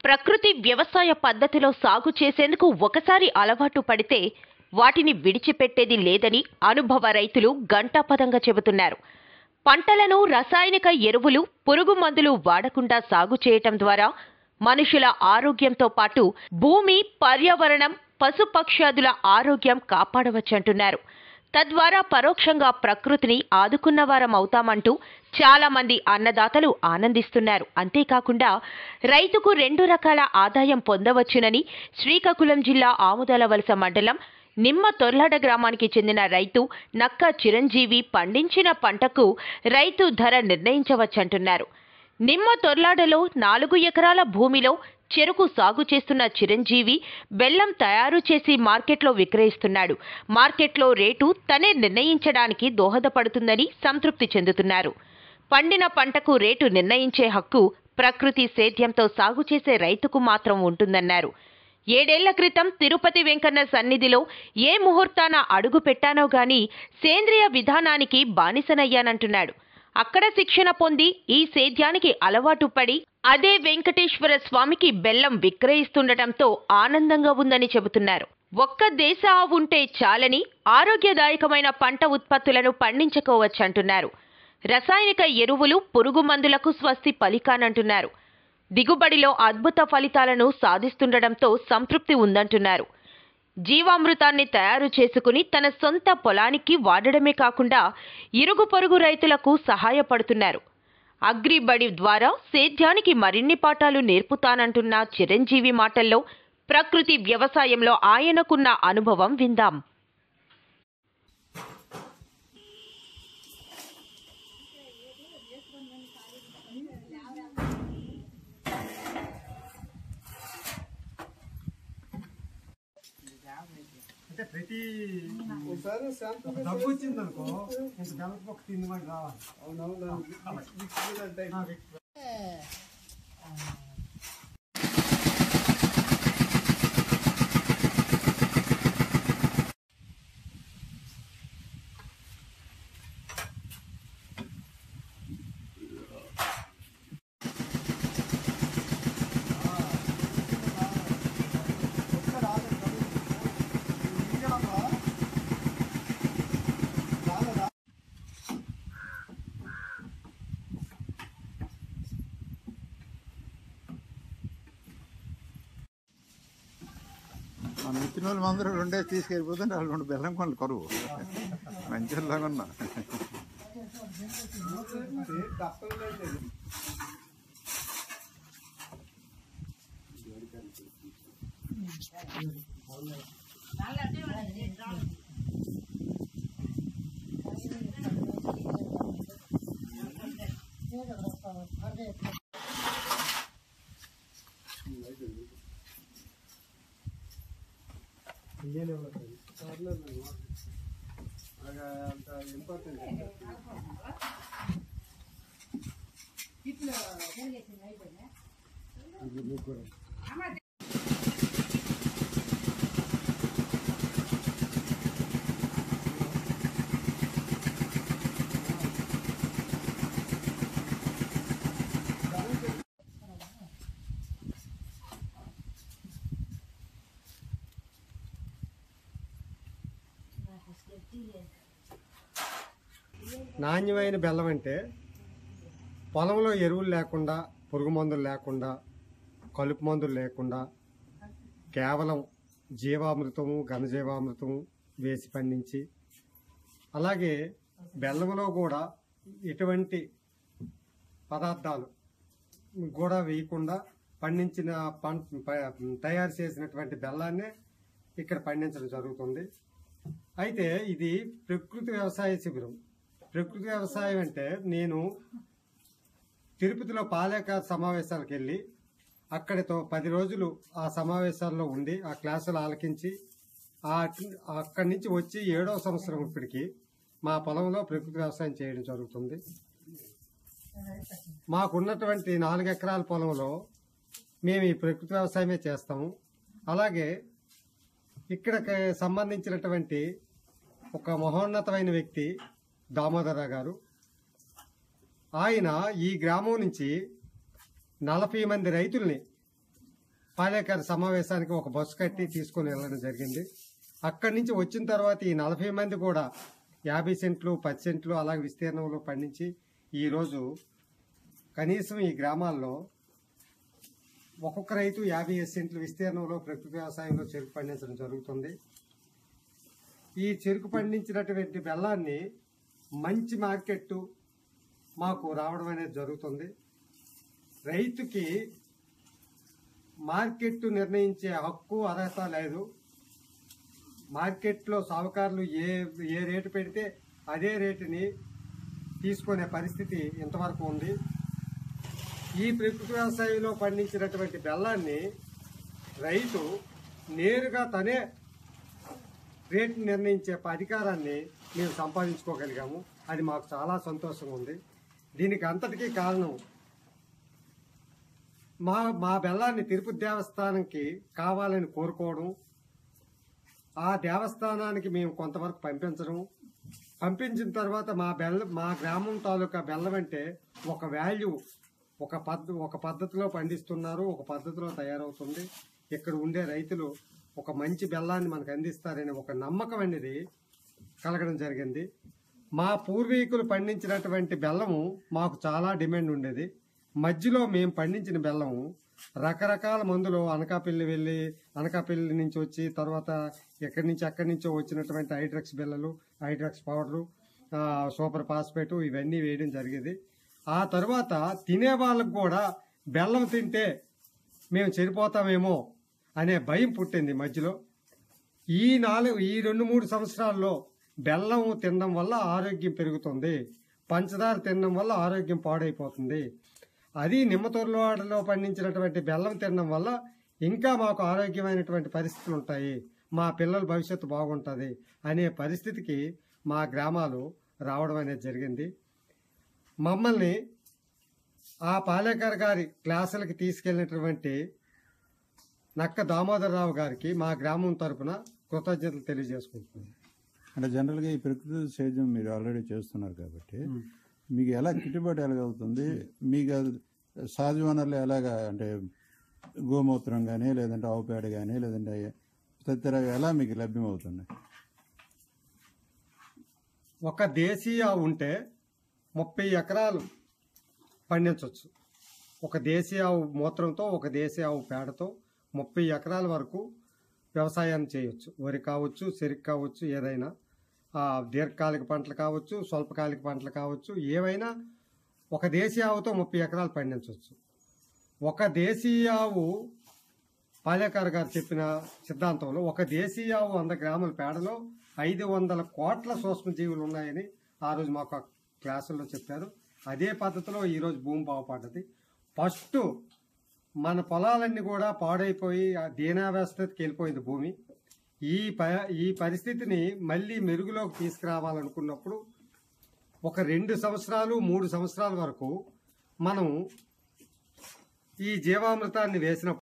ప్రకృతి వ్యవసాయ పద్ధతిలో సాగు చేసేందుకు ఒకసారి అలవాటు పడితే వాటిని విడిచిపెట్టేది లేదని అనుభవ రైతులు గంటాపదంగా చెబుతున్నారు పంటలను రసాయనిక ఎరువులు పురుగు మందులు వాడకుండా సాగు చేయటం ద్వారా మనుషుల ఆరోగ్యంతో పాటు భూమి పర్యావరణం పశుపక్ష్యాదుల ఆరోగ్యం కాపాడవచ్చంటున్నారు తద్వారా పరోక్షంగా ప్రకృతిని ఆదుకున్నవారం అవుతామంటూ చాలా మంది అన్నదాతలు ఆనందిస్తున్నారు అంతేకాకుండా రైతుకు రెండు రకాల ఆదాయం పొందవచ్చునని శ్రీకాకుళం జిల్లా ఆముదాల వలస మండలం నిమ్మ తొర్లాడ గ్రామానికి చెందిన రైతు నక్క చిరంజీవి పండించిన పంటకు రైతు ధర నిర్ణయించవచ్చంటున్నారు నిమ్మ తొర్లాడలో నాలుగు ఎకరాల భూమిలో చెరుకు సాగు చేస్తున్న చిరంజీవి బెల్లం తయారు చేసి మార్కెట్లో విక్రయిస్తున్నాడు మార్కెట్లో రేటు తనే నిర్ణయించడానికి దోహదపడుతుందని సంతృప్తి చెందుతున్నారు పండిన పంటకు రేటు నిర్ణయించే హక్కు ప్రకృతి సేద్యంతో సాగు చేసే రైతుకు మాత్రం ఉంటుందన్నారు ఏడేళ్ల క్రితం తిరుపతి వెంకన్న సన్నిధిలో ఏ ముహూర్తాన అడుగు పెట్టానో గాని సేంద్రియ విధానానికి బానిసనయ్యానంటున్నాడు అక్కడ శిక్షణ పొంది ఈ సేద్యానికి అలవాటు పడి అదే వెంకటేశ్వర స్వామికి బెల్లం విక్రయిస్తుండటంతో ఆనందంగా ఉందని చెబుతున్నారు ఒక్క దేశ ఆవు ఉంటే చాలని ఆరోగ్యదాయకమైన పంట ఉత్పత్తులను పండించుకోవచ్చంటున్నారు రసాయనిక ఎరువులు పురుగు మందులకు స్వస్తి పలికానంటున్నారు దిగుబడిలో అద్భుత ఫలితాలను సాధిస్తుండటంతో సంతృప్తి ఉందంటున్నారు జీవామృతాన్ని తయారు చేసుకుని తన సొంత పొలానికి వాడడమే కాకుండా ఇరుగు పొరుగు రైతులకు సహాయపడుతున్నారు అగ్రిబడి ద్వారా సేద్యానికి మరిన్ని పాఠాలు నేర్పుతానంటున్న చిరంజీవి మాటల్లో ప్రకృతి వ్యవసాయంలో ఆయనకున్న అనుభవం విందాం అంటే ప్రతి ఒకసారి శాంపుల్ డబ్బు వచ్చింది అనుకో ఇంత బెల్లం ఒక తిండి మంది రావాలి అవునవును మిక్స్ అంటే ఆ, వ్యక్తి- మనం ఇచ్చిన వాళ్ళు అందరూ రెండే తీసుకెళ్ళిపోతుంటే వాళ్ళు రెండు బెల్లం కొనలు కరువు మంచిలాగా ఉన్నా తప్పలేదు అంత ఇంపార్టెంట్ నాణ్యమైన బెల్లం అంటే పొలంలో ఎరువులు లేకుండా పురుగు మందులు లేకుండా కలుపు మందులు లేకుండా కేవలం జీవామృతము ఘనజీవామృతము వేసి పండించి అలాగే బెల్లంలో కూడా ఎటువంటి పదార్థాలు కూడా వేయకుండా పండించిన పంట ప- తయారు చేసినటువంటి బెల్లాన్నే ఇక్కడ పండించడం జరుగుతుంది అయితే ఇది ప్రకృతి వ్యవసాయ శిబిరం ప్రకృతి వ్యవసాయం అంటే నేను తిరుపతిలో పాలేక సమావేశాలకు వెళ్ళి అక్కడితో పది రోజులు ఆ సమావేశాల్లో ఉండి ఆ క్లాసులు ఆలకించి ఆ అక్కడి నుంచి వచ్చి ఏడవ సంవత్సరం ఇప్పటికి మా పొలంలో ప్రకృతి వ్యవసాయం చేయడం జరుగుతుంది మాకున్నటువంటి నాలుగు ఎకరాల పొలంలో మేము ఈ ప్రకృతి వ్యవసాయమే చేస్తాము అలాగే ఇక్కడికి సంబంధించినటువంటి ఒక మహోన్నతమైన వ్యక్తి దామోదర గారు ఆయన ఈ గ్రామం నుంచి నలభై మంది రైతుల్ని పాలేకర్ సమావేశానికి ఒక బస్సు కట్టి తీసుకొని వెళ్ళడం జరిగింది అక్కడి నుంచి వచ్చిన తర్వాత ఈ నలభై మంది కూడా యాభై సెంట్లు పది సెంట్లు అలాగే విస్తీర్ణంలో పండించి ఈరోజు కనీసం ఈ గ్రామాల్లో ఒక్కొక్క రైతు యాభై ఐదు సెంట్ల విస్తీర్ణంలో ప్రకృతి వ్యవసాయంలో చెరుకు పండించడం జరుగుతుంది ఈ చెరుకు పండించినటువంటి బెల్లాన్ని మంచి మార్కెట్ మాకు రావడం అనేది జరుగుతుంది రైతుకి మార్కెట్ నిర్ణయించే హక్కు అర్హత లేదు మార్కెట్లో సావుకారులు ఏ ఏ రేటు పెడితే అదే రేటుని తీసుకునే పరిస్థితి ఇంతవరకు ఉంది ఈ ప్రకృతి వ్యవసాయంలో పండించినటువంటి బెల్లాన్ని రైతు నేరుగా తనే రేటు నిర్ణయించే అధికారాన్ని మేము సంపాదించుకోగలిగాము అది మాకు చాలా సంతోషంగా ఉంది దీనికి అంతటికీ కారణం మా మా బెల్లాన్ని తిరుపతి దేవస్థానంకి కావాలని కోరుకోవడం ఆ దేవస్థానానికి మేము కొంతవరకు పంపించడం పంపించిన తర్వాత మా బెల్ల మా గ్రామం తాలూకా బెల్లం అంటే ఒక వాల్యూ ఒక పద్ధ ఒక పద్ధతిలో పండిస్తున్నారు ఒక పద్ధతిలో తయారవుతుంది ఇక్కడ ఉండే రైతులు ఒక మంచి బెల్లాన్ని మనకు అందిస్తారనే ఒక నమ్మకం అనేది కలగడం జరిగింది మా పూర్వీకులు పండించినటువంటి బెల్లము మాకు చాలా డిమాండ్ ఉండేది మధ్యలో మేము పండించిన బెల్లము రకరకాల మందులు అనకాపల్లి వెళ్ళి అనకాపల్లి నుంచి వచ్చి తర్వాత ఎక్కడి నుంచి అక్కడి నుంచో వచ్చినటువంటి హైడ్రక్స్ బిల్లలు హైడ్రక్స్ పౌడరు ఆ, సూపర్ ఫాస్ఫేట్ ఇవన్నీ వేయడం జరిగేది ఆ తర్వాత తినే వాళ్ళకు కూడా బెల్లం తింటే మేము చనిపోతామేమో అనే భయం పుట్టింది మధ్యలో ఈ నాలుగు ఈ రెండు మూడు సంవత్సరాల్లో బెల్లం తినడం వల్ల ఆరోగ్యం పెరుగుతుంది పంచదార తినడం వల్ల ఆరోగ్యం పాడైపోతుంది అది నిమ్మతోరవాడలో పండించినటువంటి బెల్లం తినడం వల్ల ఇంకా మాకు ఆరోగ్యమైనటువంటి పరిస్థితులు ఉంటాయి మా పిల్లల భవిష్యత్తు బాగుంటుంది అనే పరిస్థితికి మా గ్రామాలు రావడం అనేది జరిగింది మమ్మల్ని ఆ పాలేకర్ గారి క్లాసులకి తీసుకెళ్ళినటువంటి నక్క దామోదరరావు గారికి మా గ్రామం తరపున కృతజ్ఞతలు తెలియజేసుకుంటున్నాను అంటే జనరల్గా ఈ ప్రకృతి సేద్యం మీరు ఆల్రెడీ చేస్తున్నారు కాబట్టి మీకు ఎలా గిట్టుబాటు ఎలాగవుతుంది మీకు అది సహజ వనరులు ఎలాగా అంటే గోమూత్రం కానీ లేదంటే ఆవు పేడ కానీ లేదంటే తదితర ఎలా మీకు లభ్యమవుతున్నాయి ఒక దేశీయ ఆవు ఉంటే ముప్పై ఎకరాలు పండించవచ్చు ఒక దేశీయ ఆవు మూత్రంతో ఒక దేశీయ ఆవు పేడతో ముప్పై ఎకరాల వరకు వ్యవసాయాన్ని చేయొచ్చు వరి కావచ్చు చెరుకు కావచ్చు ఏదైనా ఆ, దీర్ఘకాలిక పంటలు కావచ్చు స్వల్పకాలిక పంటలు కావచ్చు ఏవైనా ఒక దేశీయ ఆవుతో ముప్పై ఎకరాలు పండించవచ్చు ఒక దేశీయ ఆవు పాలేకర్ గారు చెప్పిన సిద్ధాంతంలో ఒక దేశీయ ఆవు వంద గ్రాముల పేడలో ఐదు వందల కోట్ల సూక్ష్మజీవులు ఉన్నాయని ఆ రోజు మాకు ఆ క్లాసుల్లో చెప్పారు అదే పద్ధతిలో ఈరోజు భూమి బాగుపడ్డది ఫస్ట్ మన పొలాలన్నీ కూడా పాడైపోయి ఆ దీనావస్థకి వెళ్ళిపోయింది భూమి ఈ ప ఈ పరిస్థితిని మళ్ళీ మెరుగులోకి తీసుకురావాలనుకున్నప్పుడు ఒక రెండు సంవత్సరాలు మూడు సంవత్సరాల వరకు మనం ఈ జీవామృతాన్ని వేసిన